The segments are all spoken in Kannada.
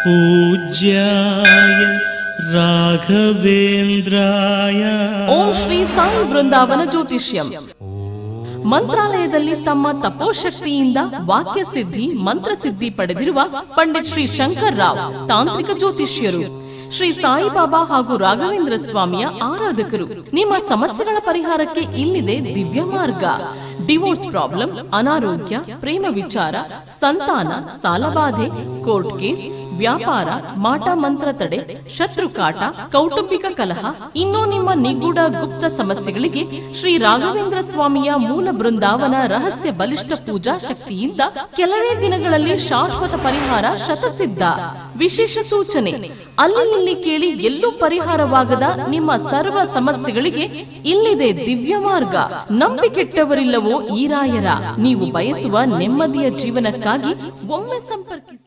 पूज्याय राघवेन्द्राय ಓಂ ಶ್ರೀ ಸಾಯಿ ಬೃಂದಾವನ ಜ್ಯೋತಿಷ್ಯಂ ಮಂತ್ರಾಲಯದಲ್ಲಿ ತಮ್ಮ ತಪೋಶಕ್ತಿಯಿಂದ ವಾಕ್ಯ ಸಿದ್ಧಿ ಮಂತ್ರಸಿದ್ಧಿ ಪಡೆದಿರುವ ಪಂಡಿತ್ ಶ್ರೀ ಶಂಕರ್ ರಾವ್ ತಾಂತ್ರಿಕ ಜ್ಯೋತಿಷ್ಯರು ಶ್ರೀ ಸಾಯಿಬಾಬಾ ಹಾಗೂ ರಾಘವೇಂದ್ರ ಸ್ವಾಮಿಯ ಆರಾಧಕರು ನಿಮ್ಮ ಸಮಸ್ಯೆಗಳ ಪರಿಹಾರಕ್ಕೆ ಇಲ್ಲಿದೆ ದಿವ್ಯ ಮಾರ್ಗ ಡಿವೋರ್ಸ್ ಪ್ರಾಬ್ಲಮ್ ಅನಾರೋಗ್ಯ ಪ್ರೇಮ ವಿಚಾರ ಸಂತಾನ ಸಾಲಬಾಧೆ ಕೋರ್ಟ್ ಕೇಸ್ ವ್ಯಾಪಾರ ಮಾಟ ಮಂತ್ರ ತಡೆ ಶತ್ರು ಕಾಟ ಕೌಟುಂಬಿಕ ಕಲಹ ಇನ್ನೂ ನಿಮ್ಮ ನಿಗೂಢ ಗುಪ್ತ ಸಮಸ್ಯೆಗಳಿಗೆ ಶ್ರೀ ರಾಘವೇಂದ್ರ ಸ್ವಾಮಿಯ ಮೂಲ ಬೃಂದಾವನ ರಹಸ್ಯ ಬಲಿಷ್ಠ ಪೂಜಾ ಶಕ್ತಿಯಿಂದ ಕೆಲವೇ ದಿನಗಳಲ್ಲಿ ಶಾಶ್ವತ ಪರಿಹಾರ ಶತಸಿದ್ಧ ವಿಶೇಷ ಸೂಚನೆ ಅಲ್ಲಿ ಇಲ್ಲಿ ಕೇಳಿ ಎಲ್ಲೂ ಪರಿಹಾರವಾಗದ ನಿಮ್ಮ ಸರ್ವ ಸಮಸ್ಯೆಗಳಿಗೆ ಇಲ್ಲಿದೆ ದಿವ್ಯ ಮಾರ್ಗ ನಂಬಿಕೆಟ್ಟವರಿಲ್ಲವೋ ಈ ರಾಯರ ನೀವು ಬಯಸುವ ನೆಮ್ಮದಿಯ ಜೀವನಕ್ಕಾಗಿ ಒಮ್ಮೆ ಸಂಪರ್ಕಿಸಿ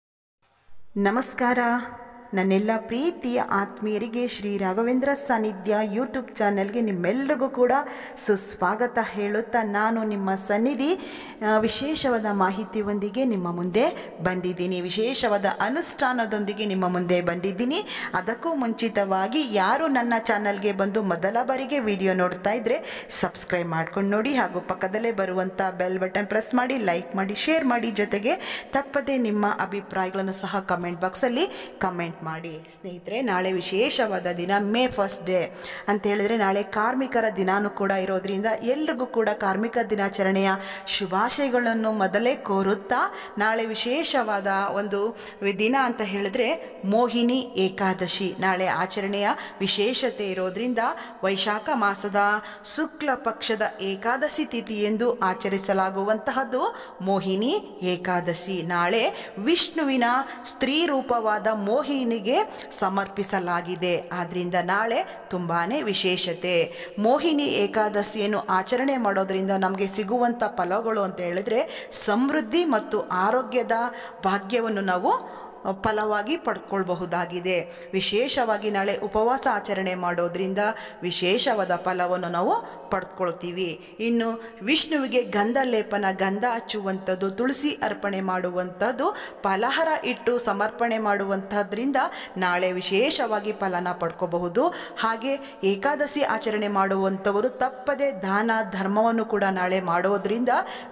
ನಮಸ್ಕಾರ ನನ್ನೆಲ್ಲ ಪ್ರೀತಿಯ ಆತ್ಮೀಯರಿಗೆ ಶ್ರೀ ರಾಘವೇಂದ್ರ ಸಾನ್ನಿಧ್ಯ ಯೂಟ್ಯೂಬ್ ಚಾನೆಲ್ಗೆ ನಿಮ್ಮೆಲ್ಲರಿಗೂ ಕೂಡ ಸುಸ್ವಾಗತ ಹೇಳುತ್ತಾ ನಾನು ನಿಮ್ಮ ಸನ್ನಿಧಿ ಆ, ವಿಶೇಷವಾದ ಮಾಹಿತಿಯೊಂದಿಗೆ ನಿಮ್ಮ ಮುಂದೆ ಬಂದಿದ್ದೀನಿ ವಿಶೇಷವಾದ ಅನುಷ್ಠಾನದೊಂದಿಗೆ ನಿಮ್ಮ ಮುಂದೆ ಬಂದಿದ್ದೀನಿ ಅದಕ್ಕೂ ಮುಂಚಿತವಾಗಿ ಯಾರು ನನ್ನ ಚಾನಲ್ಗೆ ಬಂದು ಮೊದಲ ಬಾರಿಗೆ ವಿಡಿಯೋ ನೋಡ್ತಾ ಇದ್ರೆ ಸಬ್ಸ್ಕ್ರೈಬ್ ಮಾಡ್ಕೊಂಡು ನೋಡಿ ಹಾಗೂ ಪಕ್ಕದಲ್ಲೇ ಬರುವಂಥ ಬೆಲ್ ಬಟನ್ ಪ್ರೆಸ್ ಮಾಡಿ ಲೈಕ್ ಮಾಡಿ ಶೇರ್ ಮಾಡಿ ಜೊತೆಗೆ ತಪ್ಪದೆ ನಿಮ್ಮ ಅಭಿಪ್ರಾಯಗಳನ್ನು ಸಹ ಕಮೆಂಟ್ ಬಾಕ್ಸಲ್ಲಿ ಕಮೆಂಟ್ ಮಾಡಿ ಸ್ನೇಹಿತರೆ ನಾಳೆ ವಿಶೇಷವಾದ ದಿನ ಮೇ ಫಸ್ಟ್ ಡೇ ಅಂತ ಹೇಳಿದ್ರೆ ನಾಳೆ ಕಾರ್ಮಿಕರ ದಿನಾನೂ ಕೂಡ ಇರೋದ್ರಿಂದ ಎಲ್ರಿಗೂ ಕೂಡ ಕಾರ್ಮಿಕ ದಿನಾಚರಣೆಯ ಶುಭಾಶಯಗಳನ್ನು ಮೊದಲೇ ಕೋರುತ್ತಾ ನಾಳೆ ವಿಶೇಷವಾದ ಒಂದು ದಿನ ಅಂತ ಹೇಳಿದ್ರೆ ಮೋಹಿನಿ ಏಕಾದಶಿ ನಾಳೆ ಆಚರಣೆಯ ವಿಶೇಷತೆ ಇರೋದ್ರಿಂದ ವೈಶಾಖ ಮಾಸದ ಶುಕ್ಲ ಪಕ್ಷದ ಏಕಾದಶಿ ತಿಥಿ ಎಂದು ಆಚರಿಸಲಾಗುವಂತಹದ್ದು ಮೋಹಿನಿ ಏಕಾದಶಿ ನಾಳೆ ವಿಷ್ಣುವಿನ ಸ್ತ್ರೀ ರೂಪವಾದ ಮೋಹಿನಿಗೆ ಸಮರ್ಪಿಸಲಾಗಿದೆ ಆದ್ರಿಂದ ನಾಳೆ ತುಂಬಾನೇ ವಿಶೇಷತೆ ಮೋಹಿನಿ ಏಕಾದಶಿಯನ್ನು ಆಚರಣೆ ಮಾಡೋದ್ರಿಂದ ನಮಗೆ ಸಿಗುವಂಥ ಫಲಗಳು ಅಂತ ಹೇಳಿದ್ರೆ ಸಮೃದ್ಧಿ ಮತ್ತು ಆರೋಗ್ಯದ ಭಾಗ್ಯವನ್ನು ನಾವು ಫಲವಾಗಿ ಪಡ್ಕೊಳ್ಬಹುದಾಗಿದೆ ವಿಶೇಷವಾಗಿ ನಾಳೆ ಉಪವಾಸ ಆಚರಣೆ ಮಾಡೋದ್ರಿಂದ ವಿಶೇಷವಾದ ಫಲವನ್ನು ನಾವು ಪಡ್ಕೊಳ್ತೀವಿ ಇನ್ನು ವಿಷ್ಣುವಿಗೆ ಗಂಧ ಲೇಪನ ಗಂಧ ಹಚ್ಚುವಂಥದ್ದು ತುಳಸಿ ಅರ್ಪಣೆ ಮಾಡುವಂಥದ್ದು ಫಲಹಾರ ಇಟ್ಟು ಸಮರ್ಪಣೆ ಮಾಡುವಂಥದ್ರಿಂದ ನಾಳೆ ವಿಶೇಷವಾಗಿ ಫಲನ ಪಡ್ಕೋಬಹುದು ಹಾಗೆ ಏಕಾದಶಿ ಆಚರಣೆ ಮಾಡುವಂಥವರು ತಪ್ಪದೆ ದಾನ ಧರ್ಮವನ್ನು ಕೂಡ ನಾಳೆ ಮಾಡೋದ್ರಿಂದ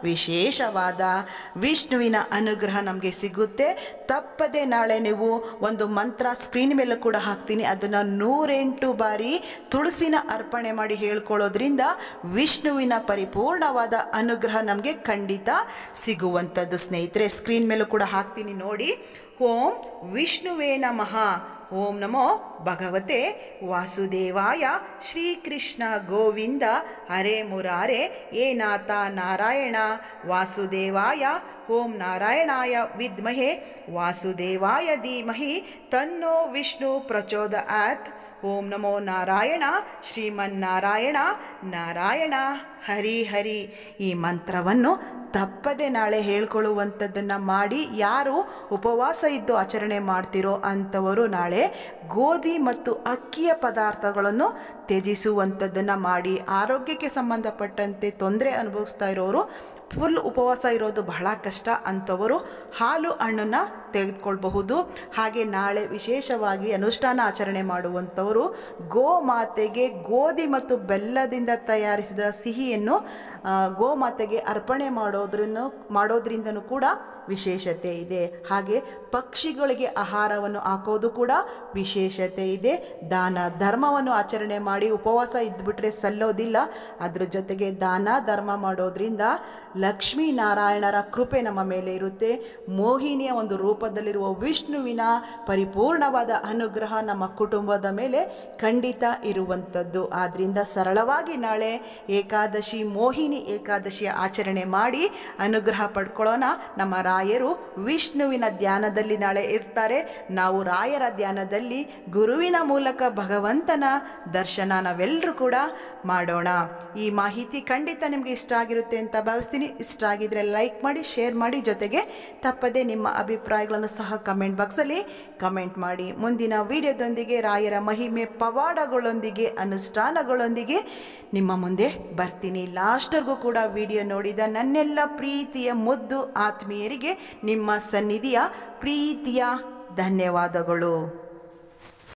ವಿಶೇಷವಾದ ವಿಷ್ಣುವಿನ ಅನುಗ್ರಹ ನಮಗೆ ಸಿಗುತ್ತೆ ತಪ್ಪದೆ ನಾಳೆ ನೀವು ಒಂದು ಮಂತ್ರ ಸ್ಕ್ರೀನ್ ಮೇಲೆ ಕೂಡ ಹಾಕ್ತೀನಿ ಅದನ್ನು ನೂರೆಂಟು ಬಾರಿ ತುಳಸಿನ ಅರ್ಪಣೆ ಮಾಡಿ ಹೇಳ್ಕೊಳ್ಳೋದ್ರಿಂದ ವಿಷ್ಣುವಿನ ಪರಿಪೂರ್ಣವಾದ ಅನುಗ್ರಹ ನಮಗೆ ಖಂಡಿತ ಸಿಗುವಂಥದ್ದು ಸ್ನೇಹಿತರೆ ಸ್ಕ್ರೀನ್ ಮೇಲೂ ಕೂಡ ಹಾಕ್ತೀನಿ ನೋಡಿ ಓಂ ವಿಷ್ಣುವೇ ನಮಃ ಓಂ ನಮೋ ಭಗವತೆ ವಾಸುದೇವಾಯ ಶ್ರೀಕೃಷ್ಣ ಗೋವಿಂದ ಹರೇ ಮುರಾರೆ ಏ ನಾಥ ನಾರಾಯಣ ವಾಸುದೇವಾಯ ಓಂ ನಾರಾಯಣಾಯ ವಿದ್ಮಹೆ ವಾಸುದೇವಾಯ ಧೀಮಹಿ ತನ್ನೋ ವಿಷ್ಣು ಪ್ರಚೋದಯಾತ್ ಓಂ ನಮೋ ನಾರಾಯಣ ಶ್ರೀಮನ್ನಾರಾಯಣ ನಾರಾಯಣ ಹರಿ ಹರಿ ಈ ಮಂತ್ರವನ್ನು ತಪ್ಪದೆ ನಾಳೆ ಹೇಳ್ಕೊಳ್ಳುವಂಥದ್ದನ್ನು ಮಾಡಿ ಯಾರು ಉಪವಾಸ ಇದ್ದು ಆಚರಣೆ ಮಾಡ್ತಿರೋ ಅಂಥವರು ನಾಳೆ ಗೋಧಿ ಮತ್ತು ಅಕ್ಕಿಯ ಪದಾರ್ಥಗಳನ್ನು ತ್ಯಜಿಸುವಂಥದ್ದನ್ನು ಮಾಡಿ ಆರೋಗ್ಯಕ್ಕೆ ಸಂಬಂಧಪಟ್ಟಂತೆ ತೊಂದರೆ ಅನುಭವಿಸ್ತಾ ಇರೋರು ಫುಲ್ ಉಪವಾಸ ಇರೋದು ಬಹಳ ಕಷ್ಟ ಅಂಥವರು ಹಾಲು ಹಣ್ಣನ್ನು ತೆಗೆದುಕೊಳ್ಬಹುದು ಹಾಗೆ ನಾಳೆ ವಿಶೇಷವಾಗಿ ಅನುಷ್ಠಾನ ಆಚರಣೆ ಮಾಡುವಂಥವರು ಗೋಮಾತೆಗೆ ಗೋಧಿ ಮತ್ತು ಬೆಲ್ಲದಿಂದ ತಯಾರಿಸಿದ ಸಿಹಿಯನ್ನು ಆ, ಗೋಮಾತೆಗೆ ಅರ್ಪಣೆ ಮಾಡೋದ್ರನ್ನು ಮಾಡೋದ್ರಿಂದನೂ ಕೂಡ ವಿಶೇಷತೆ ಇದೆ ಹಾಗೆ ಪಕ್ಷಿಗಳಿಗೆ ಆಹಾರವನ್ನು ಹಾಕೋದು ಕೂಡ ವಿಶೇಷತೆ ಇದೆ ದಾನ ಧರ್ಮವನ್ನು ಆಚರಣೆ ಮಾಡಿ ಉಪವಾಸ ಇದ್ಬಿಟ್ರೆ ಸಲ್ಲೋದಿಲ್ಲ ಅದ್ರ ಜೊತೆಗೆ ದಾನ ಧರ್ಮ ಮಾಡೋದ್ರಿಂದ ಲಕ್ಷ್ಮೀ ನಾರಾಯಣರ ಕೃಪೆ ನಮ್ಮ ಮೇಲೆ ಇರುತ್ತೆ ಮೋಹಿನಿಯ ಒಂದು ರೂಪದಲ್ಲಿರುವ ವಿಷ್ಣುವಿನ ಪರಿಪೂರ್ಣವಾದ ಅನುಗ್ರಹ ನಮ್ಮ ಕುಟುಂಬದ ಮೇಲೆ ಖಂಡಿತ ಇರುವಂಥದ್ದು ಆದ್ದರಿಂದ ಸರಳವಾಗಿ ನಾಳೆ ಏಕಾದಶಿ ಮೋಹಿನಿ ಏಕಾದಶಿಯ ಆಚರಣೆ ಮಾಡಿ ಅನುಗ್ರಹ ಪಡ್ಕೊಳ್ಳೋಣ ನಮ್ಮ ರಾಯರು ವಿಷ್ಣುವಿನ ಧ್ಯಾನದಲ್ಲಿ ನಾಳೆ ಇರ್ತಾರೆ ನಾವು ರಾಯರ ಧ್ಯಾನದಲ್ಲಿ ಗುರುವಿನ ಮೂಲಕ ಭಗವಂತನ ದರ್ಶನ ನಾವೆಲ್ಲರೂ ಕೂಡ ಮಾಡೋಣ ಈ ಮಾಹಿತಿ ಖಂಡಿತ ನಿಮಗೆ ಇಷ್ಟ ಆಗಿರುತ್ತೆ ಅಂತ ಭಾವಿಸ್ತೀನಿ ಇಷ್ಟ ಆಗಿದ್ರೆ ಲೈಕ್ ಮಾಡಿ ಶೇರ್ ಮಾಡಿ ಜೊತೆಗೆ ತಪ್ಪದೆ ನಿಮ್ಮ ಅಭಿಪ್ರಾಯಗಳನ್ನು ಸಹ ಕಮೆಂಟ್ ಬಾಕ್ಸಲ್ಲಿ ಕಮೆಂಟ್ ಮಾಡಿ ಮುಂದಿನ ವಿಡಿಯೋದೊಂದಿಗೆ ರಾಯರ ಮಹಿಮೆ ಪವಾಡಗಳೊಂದಿಗೆ ಅನುಷ್ಠಾನಗಳೊಂದಿಗೆ ನಿಮ್ಮ ಮುಂದೆ ಬರ್ತೀನಿ ಲಾಸ್ಟ್ವರೆಗೂ ಕೂಡ ವಿಡಿಯೋ ನೋಡಿದ ನನ್ನೆಲ್ಲ ಪ್ರೀತಿಯ ಮುದ್ದು ಆತ್ಮೀಯರಿಗೆ ನಿಮ್ಮ ಸನ್ನಿಧಿಯ ಪ್ರೀತಿಯ ಧನ್ಯವಾದಗಳು